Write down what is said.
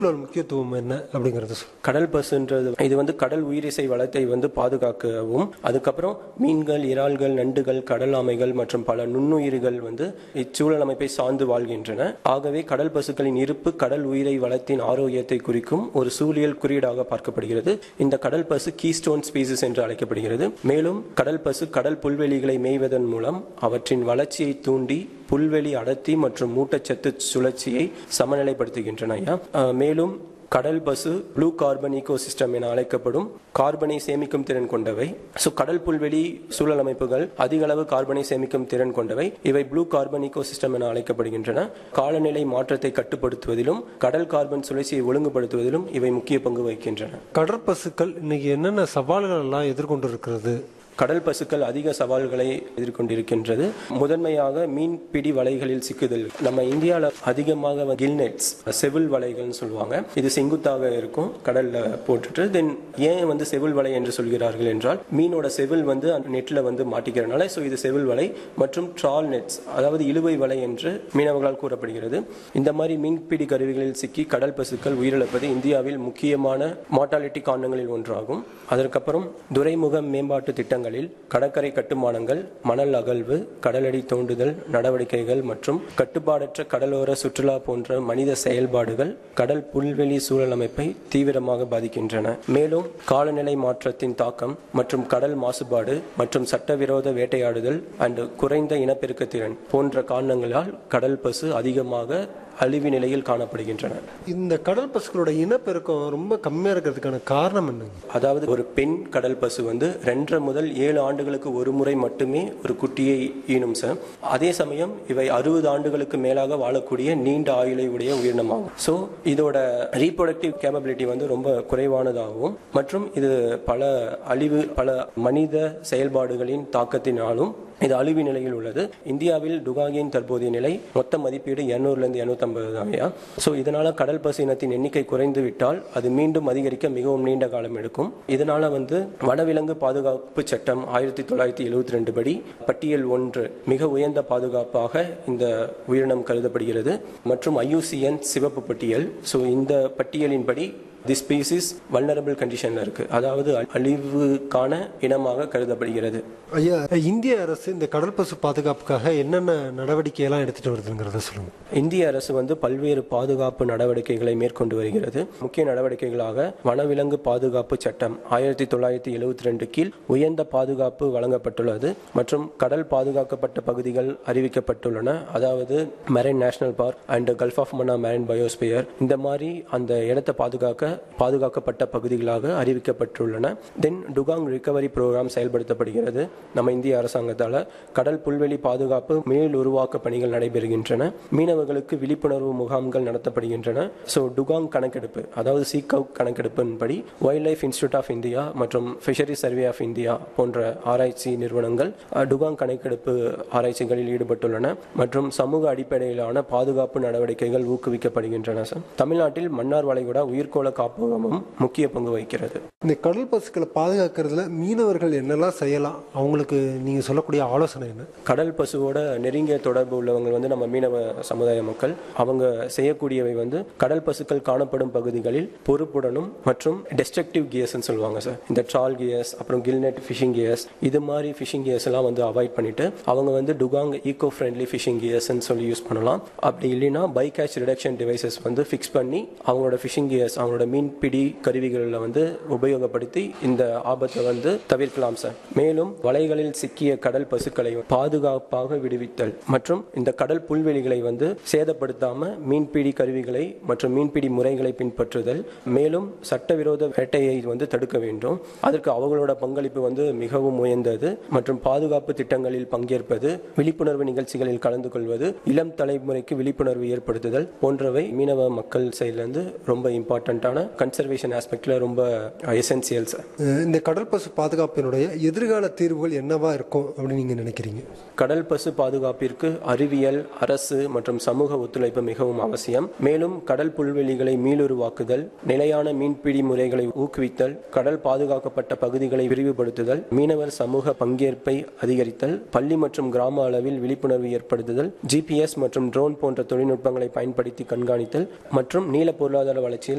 ஒரு முக்கியத்துவம் என்ன அப்படிங்கறது சொல்லுங்க. கடல் பசுன்றது இது வந்து கடல் உயிரிசை வளத்தை வந்து பாதுகாக்கவும் அதுக்கப்புறம் மீன்கள் இறால்கள் நண்டுகள் கடல் ஆமைகள் மற்றும் பல நுண்ணுயிர்கள் வந்து இச்சூழல் அமைப்பை சார்ந்து வாழ்கின்றன ஆகவே கடல் பசுக்களின் இருப்பு கடல் உயிரை வளத்தின் ஆரோக்கியத்தை குறிக்கும் ஒரு சூழியல் குறியீடாக பார்க்கப்படுகிறது இந்த கடல் பசு கீஸ்டோன் ஸ்பீசிஸ் என்று அழைக்கப்படுகிறது மேலும் கடல் பசு கடல் புல்வெளிகளை மேய்வதன் மூலம் அவற்றின் வளர்ச்சியை தூண்டி புல்வெளி அடர்த்தி மற்றும் ஊட்டச்சத்து சுழற்சியை சமநிலைப்படுத்துகின்றன ஐயா. அஹ், மேலும் கடல் பசு ப்ளூ கார்பன் ஈகோசிஸ்டம் என அழைக்கப்படும் கார்பனை சேமிக்கும் திறன் கொண்டவை ஸோ கடல் புல்வெளி சூழல் அமைப்புகள் அதிக அளவு கார்பனை சேமிக்கும் திறன் கொண்டவை இவை ப்ளூ கார்பன் ஈகோசிஸ்டம் என அழைக்கப்படுகின்றன காலநிலை மாற்றத்தை கட்டுப்படுத்துவதிலும் கடல் கார்பன் சுழற்சியை ஒழுங்குபடுத்துவதிலும் இவை முக்கிய பங்கு வகிக்கின்றன கடற்பசுக்கள் இன்னைக்கு என்னென்ன சவால்கள் எல்லாம் எதிர்கொண்டு இருக்கிறது கடல் பசுக்கள் அதிக சவால்களை எதிர்கொண்டிருக்கின்றது முதன்மையாக மீன்பிடி வலைகளில் சிக்குதல் நம்ம இந்தியாவில் அதிகமாக கில்நெட்ஸ் செவில் வலைகள்னு சொல்லுவாங்க இது செங்குத்தாக இருக்கும் கடல்ல போட்டுட்டு தென் ஏன் வந்து செவில் வலை என்று சொல்கிறார்கள் என்றால் மீனோட செவில் வந்து அந்த நெட்ல வந்து மாட்டிக்கிறனால ஸோ இது செவில் வலை மற்றும் ட்ரால் நெட்ஸ் அதாவது இழுவை வலை என்று மீனவர்களால் கூறப்படுகிறது இந்த மாதிரி மீன்பிடி கருவிகளில் சிக்கி கடல் பசுக்கள் உயிரிழப்பது இந்தியாவில் முக்கியமான மார்டாலிட்டி காரணங்களில் ஒன்றாகும் அதற்கப்புறம் துறைமுக மேம்பாட்டு திட்டங்களில் கடற்கரை கட்டுமானங்கள் மணல் அகழ்வு கடலடி தோண்டுதல் நடவடிக்கைகள் மற்றும் கட்டுப்பாடற்ற கடலோர சுற்றுலா போன்ற மனித செயல்பாடுகள் கடல் புல்வெளி சூழல் அமைப்பை தீவிரமாக பாதிக்கின்றன மேலும் காலநிலை மாற்றத்தின் தாக்கம் மற்றும் கடல் மாசுபாடு மற்றும் சட்டவிரோத வேட்டையாடுதல் அண்ட் குறைந்த இனப்பெருக்க திறன் போன்ற காரணங்களால் கடல் பசு அதிகமாக அழிவு நிலையில் காணப்படுகின்றன இந்த கடல் பசுக்களோட இனப்பெருக்கம் ரொம்ப கம்மியா இருக்கிறதுக்கான காரணம் என்னங்க அதாவது ஒரு பெண் கடல் பசு வந்து ரெண்டரை முதல் ஏழு ஆண்டுகளுக்கு ஒரு முறை மட்டுமே ஒரு குட்டியை ஈனும் சார் அதே சமயம் இவை அறுபது ஆண்டுகளுக்கு மேலாக வாழக்கூடிய நீண்ட ஆயுளை உடைய உயிரினமாகும் ஸோ இதோட ரீப்ரொடக்டிவ் கேப்பபிலிட்டி வந்து ரொம்ப குறைவானதாகவும் மற்றும் இது பல அழிவு பல மனித செயல்பாடுகளின் தாக்கத்தினாலும் இது அழிவு நிலையில் உள்ளது இந்தியாவில் டுகாகியின் தற்போதைய நிலை மொத்த மதிப்பீடு இருநூறுலேருந்து இரநூத்தம்பது தான்யா ஸோ இதனால கடல் பசு இனத்தின் எண்ணிக்கை குறைந்து விட்டால் அது மீண்டும் அதிகரிக்க மிகவும் நீண்ட காலம் எடுக்கும் இதனால வந்து வனவிலங்கு பாதுகாப்பு சட்டம் ஆயிரத்தி தொள்ளாயிரத்தி எழுபத்தி ரெண்டு படி பட்டியல் ஒன்று மிக உயர்ந்த பாதுகாப்பாக இந்த உயிரினம் கருதப்படுகிறது மற்றும் ஐயூசிஎன் சிவப்பு பட்டியல் ஸோ இந்த பட்டியலின்படி தி ஸ்பீசிஸ் வல்னரபிள் கண்டிஷன்ல இருக்கு அதாவது அழிவுக்கான இனமாக கருதப்படுகிறது ஐயா இந்திய அரசு இந்த கடல் பசு பாதுகாப்புக்காக என்னென்ன நடவடிக்கை எல்லாம் எடுத்துட்டு வருதுங்கிறத சொல்லுங்க இந்திய அரசு வந்து பல்வேறு பாதுகாப்பு நடவடிக்கைகளை மேற்கொண்டு வருகிறது முக்கிய நடவடிக்கைகளாக வனவிலங்கு பாதுகாப்பு சட்டம் ஆயிரத்தி தொள்ளாயிரத்தி எழுபத்தி ரெண்டு கீழ் உயர்ந்த பாதுகாப்பு வழங்கப்பட்டுள்ளது மற்றும் கடல் பாதுகாக்கப்பட்ட பகுதிகள் அறிவிக்கப்பட்டுள்ளன அதாவது marine national park and gulf of Mannar marine biosphere இந்த மாதிரி அந்த இடத்தை பாதுகாக்க பாதுகாக்கப்பட்ட பகுதிகளாக அறிவிக்கப்பட்டுள்ளன தென் டுகாங் ரிகவரி ப்ரோக்ராம் செயல்படுத்தப்படுகிறது நம்ம இந்திய அரசாங்கத்தால் கடல் புல்வெளி பாதுகாப்பு மேல் உருவாக்க பணிகள் நடைபெறுகின்றன மீனவர்களுக்கு விழிப்புணர்வு முகாம்கள் நடத்தப்படுகின்றன ஸோ டுகாங் கணக்கெடுப்பு அதாவது சீகவ் கணக்கெடுப்பின்படி wildlife institute of India மற்றும் ஃபிஷரி சர்வே ஆஃப் இந்தியா போன்ற ஆராய்ச்சி நிறுவனங்கள் அஹ், டுகாங் கணக்கெடுப்பு ஆராய்ச்சிகளில் ஈடுபட்டுள்ளன மற்றும் சமூக அடிப்படையிலான பாதுகாப்பு நடவடிக்கைகள் ஊக்குவிக்கப்படுகின்றன சார் தமிழ்நாட்டில் மன்னார் வளைகுடா உயிர்கோள காப்பகமும் முக்கிய பங்கு வகிக்கிறது இந்த கடல் பசுக்களை பாதுகாக்கிறதுல மீனவர்கள் என்னெல்லாம் செய்யலாம் அவங்களுக்கு நீங்க சொல்லக்கூடிய ஆலோசனை என்ன கடல் பசுவோட நெருங்கிய தொடர்பு உள்ளவங்க வந்து நம்ம மீனவ சமுதாய மக்கள் அவங்க செய்யக்கூடியவை வந்து கடல் பசுக்கள் காணப்படும் பகுதிகளில் பொறுப்புடனும் மற்றும் டெஸ்ட்ரக்டிவ் கியர்ஸ்னு சொல்லுவாங்க சார் இந்த ட்ரால் கியர்ஸ் அப்புறம் கில்நெட் ஃபிஷிங் கியர்ஸ் இது மாதிரி ஃபிஷிங் கியர்ஸ் எல்லாம் வந்து அவாய்ட் பண்ணிட்டு அவங்க வந்து டுகாங் ஈகோ ஃப்ரெண்ட்லி ஃபிஷிங் கியர்ஸ்னு சொல்லி யூஸ் பண்ணலாம் அப்படி இல்லைன்னா பை கேட்ச் ரிடக்ஷன் டிவைசஸ் வந்து ஃபிக்ஸ் பண்ணி அவங்களோட ஃபிஷிங் கியர்ஸ் அவங்களோட மீன்பிடி கருவிகளில் வந்து உபயோகப்படுத்தி இந்த ஆபத்தை வந்து தவிர்க்கலாம் சார் மேலும் வலைகளில் சிக்கிய கடல் பசுக்களை பாதுகாப்பாக விடுவித்தல் மற்றும் இந்த கடல் புல்வெளிகளை வந்து சேதப்படுத்தாம மீன்பிடி கருவிகளை மற்றும் மீன்பிடி முறைகளை பின்பற்றுதல் மேலும் சட்டவிரோத வேட்டையை வந்து தடுக்க வேண்டும் அதற்கு அவங்களோட பங்களிப்பு வந்து மிகவும் உயர்ந்தது மற்றும் பாதுகாப்பு திட்டங்களில் பங்கேற்பது விழிப்புணர்வு நிகழ்ச்சிகளில் கலந்து கொள்வது இளம் தலைமுறைக்கு விழிப்புணர்வு ஏற்படுத்துதல் போன்றவை மீனவ மக்கள் சைட்லேருந்து ரொம்ப இம்பார்ட்டண்ட்டான இல்லாமல் கன்சர்வேஷன் ஆஸ்பெக்டில் ரொம்ப எசென்சியல்ஸ் அஹ் இந்த கடல் பசு பாதுகாப்பினுடைய எதிர்கால தீர்வுகள் என்னவா இருக்கும் அப்படின்னு நீங்க நினைக்கிறீங்க கடல் பசு பாதுகாப்பிற்கு அறிவியல் அரசு மற்றும் சமூக ஒத்துழைப்பு மிகவும் அவசியம் மேலும் கடல் புல்வெளிகளை மீளுருவாக்குதல் நிலையான மீன்பிடி முறைகளை ஊக்குவித்தல் கடல் பாதுகாக்கப்பட்ட பகுதிகளை விரிவுபடுத்துதல் மீனவர் சமூக பங்கேற்பை அதிகரித்தல் பள்ளி மற்றும் கிராம அளவில் விழிப்புணர்வு ஏற்படுத்துதல் ஜிபிஎஸ் மற்றும் ட்ரோன் போன்ற தொழில்நுட்பங்களை பயன்படுத்தி கண்காணித்தல் மற்றும் நீல பொருளாதார வளர்ச்சியில்